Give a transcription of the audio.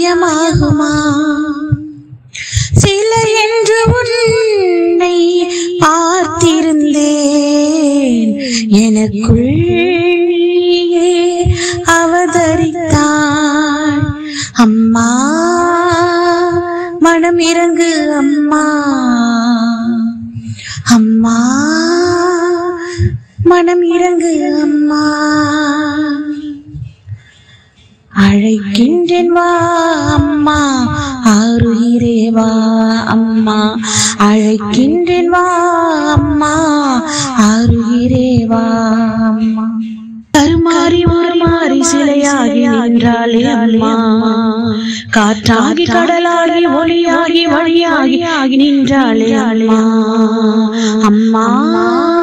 நியாயமாகுமா சிலை என்று உன்னை பார்த்திருந்தேன் எனக்குள் நீயே அவதரித்தாய் அம்மா மனம் இறங்கு அம்மா அம்மா மனம் இறங்கு அம்மா அழைக்கின்றேன் வா அம்மா ஆறுகிறே வா அம்மா அழைக்கின்றேன் வா அம்மா ஆறுகிறே வா அம்மா கருமாறி மாறி சிலையாகி நின்றாளே அம்மா காற்றாகி கடலாகி ஒளியாகி வழியாகி நின்றாளே அம்மா அம்மா